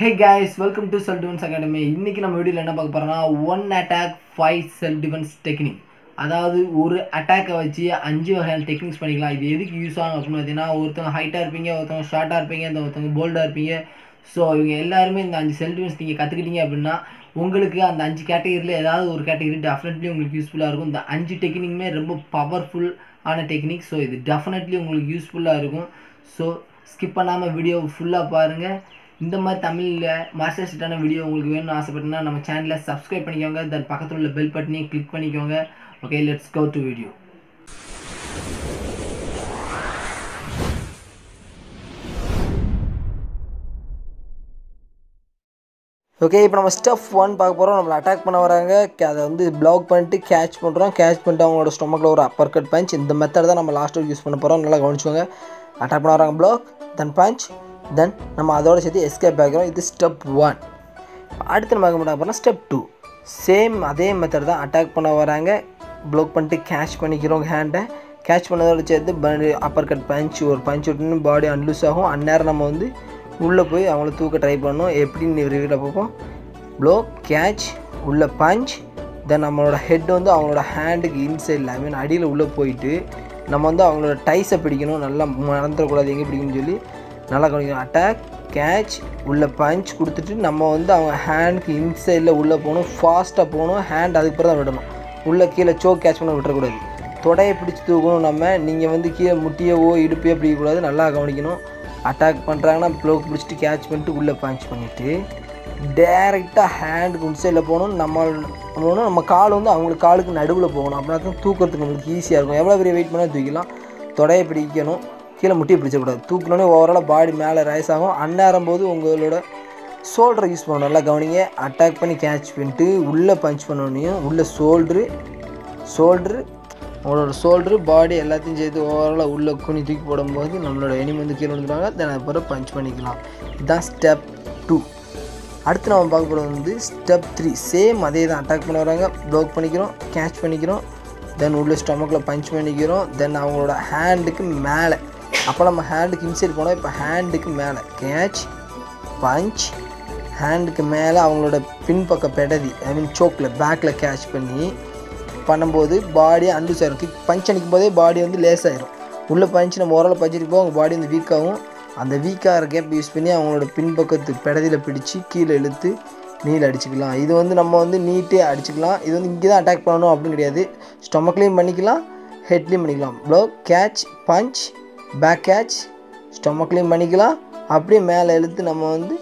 hey guys welcome to self defence academy இன்றைக்கி நம்ம வீடியோவில் என்ன பார்க்க போகிறோம்னா one attack five self defence technique அதாவது ஒரு அட்டாக்கை வச்சு அஞ்சு வகையான டெக்னிக்ஸ் பண்ணிக்கலாம் இது எதுக்கு யூஸ் ஆகும் அப்படின்னு பார்த்தீங்கன்னா ஒருத்தவங்க ஹைட்டாக இருப்பீங்க ஒருத்தவங்க ஷார்ட்டாக இருப்பீங்க இந்த ஒருத்தவங்க போல்டாக இருப்பீங்க ஸோ இவங்க எல்லாருமே இந்த அஞ்சு செல்ஃப் டிஃபென்ஸ் நீங்கள் கற்றுக்கிட்டீங்க அப்படின்னா உங்களுக்கு அந்த அஞ்சு கேட்டகரியில் ஏதாவது ஒரு கேட்டகரி டெஃபினெட்லி உங்களுக்கு யூஸ்ஃபுல்லாக இருக்கும் இந்த அஞ்சு டெக்னிக்குமே ரொம்ப பவர்ஃபுல் ஆன டெக்னிக் ஸோ இது டெஃபினெட்லி உங்களுக்கு யூஸ்ஃபுல்லாக இருக்கும் ஸோ ஸ்கிப் பண்ணாமல் வீடியோ ஃபுல்லாக பாருங்கள் இந்த மாதிரி தமிழில் மாஸ்டர் ஷீட்டான வீடியோ உங்களுக்கு வேணும்னு ஆசைப்பட்டீங்கன்னா நம்ம சேனலை சப்ஸ்கிரைப் பண்ணிக்கோங்க தென் பக்கத்தில் உள்ள பெல் பட்டனையும் கிளிக் பண்ணிக்கோங்க okay let's go to video okay இப்போ நம்ம ஸ்டெப் ஒன் பார்க்க போகிறோம் நம்மளை அட்டாக் பண்ண வராங்க க- அதை வந்து பிளாக் பண்ணிட்டு கேட்ச் பண்ணுறோம் கேட்ச் பண்ணிட்டு அவங்களோட ஸ்டொமக்கில் ஒரு அப்பர் கட் பஞ்ச் இந்த மெத்தட் தான் நம்ம லாஸ்ட் யூஸ் பண்ண போகிறோம் நல்லா கவனிச்சுக்கோங்க அட்டாக் பண்ண வராங்க பிளாக் தென் பஞ்ச் தென் நம்ம அதோட சேர்த்து எஸ்கேப் ஆகிறோம் இது ஸ்டெப் ஒன் அடுத்து நம்ம பார்க்க போகிறோம் ஸ்டெப் டூ சேம் அதே மெத்தட் தான் அட்டாக் பண்ண வராங்க ப்ளோக் பண்ணிட்டு கேட்ச் பண்ணிக்கிறோம் ஹேண்டை கேட்ச் பண்ணதோட சேர்த்து அப்பர் கட் பஞ்ச் ஒரு பஞ்ச் விட்டுன்னு பாடி அன்லூஸ் ஆகும் அந்நேரம் நம்ம வந்து உள்ளே போய் அவங்கள தூக்க ட்ரை பண்ணணும் எப்படின்னு ரிவியூவில் பார்ப்போம் ப்ளோ கேட்ச் உள்ள பஞ்ச் தென் நம்மளோட ஹெட் வந்து அவங்களோட ஹேண்டுக்கு இன்சைடில் ஐ மீன் அடியில் உள்ளே போயிட்டு நம்ம வந்து அவங்களோட டைஸை பிடிக்கணும் நல்லா மறந்துடக்கூடாது எங்கே பிடிக்கணும்னு சொல்லி நல்லா கவனிக்கணும் அட்டாக் கேட்ச் உள்ள பஞ்ச் கொடுத்துட்டு நம்ம வந்து அவங்க ஹேண்டுக்கு இன்சைடில் உள்ளே போகணும் ஃபாஸ்ட்டாக போகணும் ஹேண்ட் அதுக்கு பிறகு தான் விடணும் உள்ளே கீழே சோக் கேட்ச் பண்ண விட்டுறக்கூடாது தொடையை பிடிச்சி தூக்கணும் நம்ம நீங்கள் வந்து கீழே முட்டியவோ இடுப்பையோ பிடிக்கக்கூடாது நல்லா கவனிக்கணும் அட்டாக் பண்ணுறாங்கன்னா ப்ளோக் பிடிச்சிட்டு கேட்ச் பண்ணிட்டு உள்ளே பஞ்ச் பண்ணிவிட்டு டேரெக்டாக ஹேண்டுக்கு இன்சைடில் போகணும் நம்ம போகணும் நம்ம கால் வந்து அவங்களுக்கு காலுக்கு நடுவில் போகணும் அப்படின்னா தான் தூக்கிறதுக்கு நம்மளுக்கு ஈஸியாக இருக்கும் எவ்வளோ பெரிய வெயிட் பண்ணால் தூக்கிக்கலாம் தொடையை பிடிக்கணும் கீழே முட்டியை பிடிச்சக்கூடாது தூக்கினோடனே ஓவராலாக பாடி மேலே ரைஸ் ஆகும் அந்நேரம் போது உங்களோட ஷோல்டரை யூஸ் பண்ணணும் நல்லா கவனிங்க அட்டாக் பண்ணி கேட்ச் பண்ணிட்டு உள்ளே பஞ்ச் பண்ணோன்னையும் உள்ளே ஷோல்ட்ரு ஷோல்ட்ரு உங்களோட ஷோல்ட்ரு பாடி எல்லாத்தையும் சேர்த்து ஓவராலாக உள்ளே குனி தூக்கி போடும்போது நம்மளோட எனிமி வந்து கீழே வந்துடுவாங்க தென் அப்புறம் பஞ்ச் பண்ணிக்கலாம் இதுதான் ஸ்டெப் டூ அடுத்து நம்ம பார்க்க போகிறது வந்து ஸ்டெப் த்ரீ சேம் அதே தான் அட்டாக் பண்ண வராங்க ப்ளோக் பண்ணிக்கிறோம் கேட்ச் பண்ணிக்கிறோம் தென் உள்ள ஸ்டொமக்கில் பஞ்ச் பண்ணிக்கிறோம் தென் அவங்களோட ஹேண்டுக்கு மேலே அப்போ நம்ம ஹேண்டுக்கு இன்சைட் போனோம் இப்போ ஹேண்டுக்கு மேலே கேட்ச் பஞ்ச் ஹேண்டுக்கு மேலே அவங்களோட பின்பக்க பெடதி ஐ மீன் சோக்கில் பேக்கில் கேட்ச் பண்ணி பண்ணும்போது பாடி அன்லூஸ் ஆயிரும் கிக் பஞ்ச் அடிக்கும் போதே பாடி வந்து லேஸ் ஆயிரும் உள்ளே பஞ்ச் நம்ம ஓரளவு பஞ்ச் அடிக்கும் அவங்க பாடி வந்து வீக் ஆகும் அந்த வீக்காகிற கேப் யூஸ் பண்ணி அவங்களோட பின்பக்கத்து பெடதியில் பிடிச்சி கீழே இழுத்து நீல் அடிச்சுக்கலாம் இது வந்து நம்ம வந்து நீட்டே அடிச்சுக்கலாம் இது வந்து இங்கே தான் அட்டாக் பண்ணணும் அப்படின்னு கிடையாது ஸ்டொமக்லேயும் பண்ணிக்கலாம் ஹெட்லேயும் பண்ணிக்கலாம் block catch punch back catch ஸ்டொமக்லேயும் பண்ணிக்கலாம் அப்படியே மேலே இழுத்து நம்ம வந்து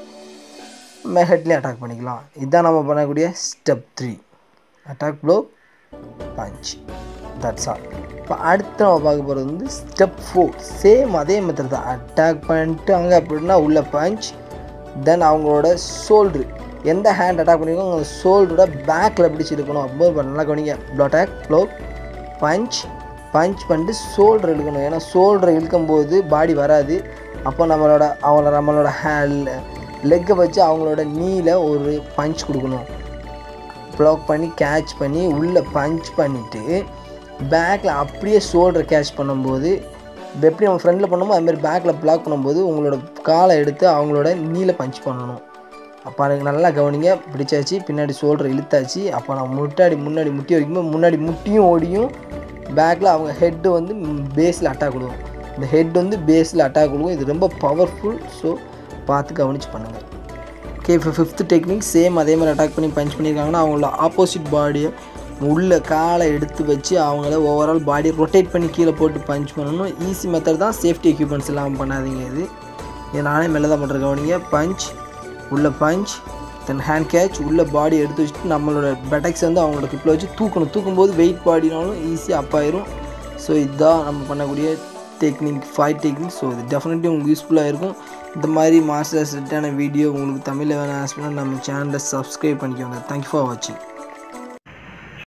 ஹெட்லேயும் அட்டாக் பண்ணிக்கலாம் இதுதான் நம்ம பண்ணக்கூடிய step three attack block punch that's all இப்போ அடுத்து நம்ம பார்க்க போகிறது வந்து ஸ்டெப் ஃபோர் சேம் அதே மெத்தட் தான் அட்டாக் பண்ணிட்டாங்க அப்படின்னா உள்ள பஞ்ச் தென் அவங்களோட ஷோல்ட்ரு எந்த ஹேண்ட் அட்டாக் பண்ணிருக்கோம் அவங்க ஷோல்டரோட பேக்கில் பிடிச்சி இருக்கணும் அப்போ நல்லா கவனிங்க block attack block punch punch பண்ணிட்டு ஷோல்டர் இழுக்கணும் ஏன்னா ஷோல்டரை இழுக்கும்போது பாடி வராது அப்போ நம்மளோட அவங்கள நம்மளோட ஹே லெக்கை வச்சு அவங்களோட நீல ஒரு பஞ்ச் கொடுக்கணும் ப்ளாக் பண்ணி கேட்ச் பண்ணி உள்ளே பஞ்ச் பண்ணிவிட்டு பேக்கில் அப்படியே ஷோல்டரை கேட்ச் பண்ணும்போது இப்போ எப்படி நம்ம ஃப்ரண்டில் பண்ணோமோ அதுமாதிரி பேக்கில் பிளாக் பண்ணும்போது உங்களோட காலை எடுத்து அவங்களோட நீல பஞ்ச் பண்ணணும் அப்போ எனக்கு நல்லா கவனிங்க பிடிச்சாச்சு பின்னாடி ஷோல்டர் இழுத்தாச்சு அப்போ நான் முட்டாடி முன்னாடி முட்டி வரைக்கும் முன்னாடி முட்டியும் ஓடியும் பேக்கில் அவங்க ஹெட்டு வந்து பேஸில் அட்டாக் கொடுக்கும் இந்த ஹெட் வந்து பேஸில் அட்டாக் கொடுக்கும் இது ரொம்ப பவர்ஃபுல் ஸோ பார்த்து கவனிச்சு பண்ணுங்கள் ஓகே இப்போ ஃபிஃப்த் டெக்னிக் சேம் அதே மாதிரி அட்டாக் பண்ணி பஞ்ச் பண்ணியிருக்காங்கன்னா அவங்களோட ஆப்போசிட் பாடியை உள்ள காலை எடுத்து வச்சு அவங்கள ஓவரால் பாடியை ரொட்டேட் பண்ணி கீழே போட்டு பஞ்ச் பண்ணணும் ஈஸி மெத்தட் தான் சேஃப்டி எக்யூப்மெண்ட்ஸ் இல்லாமல் பண்ணாதீங்க இது இது நானே மெல்ல தான் பண்ணுறேன் கவனிங்க பஞ்ச் உள்ள பஞ்ச் தென் ஹேண்ட் கேட்ச் உள்ள பாடி எடுத்து வச்சுட்டு நம்மளோட பெட்டக்ஸ் வந்து அவங்களோட கிப்பில் வச்சு தூக்கணும் தூக்கும்போது வெயிட் பாடினாலும் ஈஸியாக அப் ஆயிரும் ஸோ இதுதான் நம்ம பண்ணக்கூடிய டெக்னிக் ஃபைவ் டெக்னிக் ஸோ இது டெஃபினெட்லி உங்களுக்கு யூஸ்ஃபுல்லாக இருக்கும் இந்த மாதிரி மாஸ்டர் செட்டான வீடியோ உங்களுக்கு தமிழில் வேணும் ஆசைப்பட்டா நம்ம சேனலை சப்ஸ்கிரைப் பண்ணிக்கோங்க தேங்க்யூ ஃபார் வாட்சிங்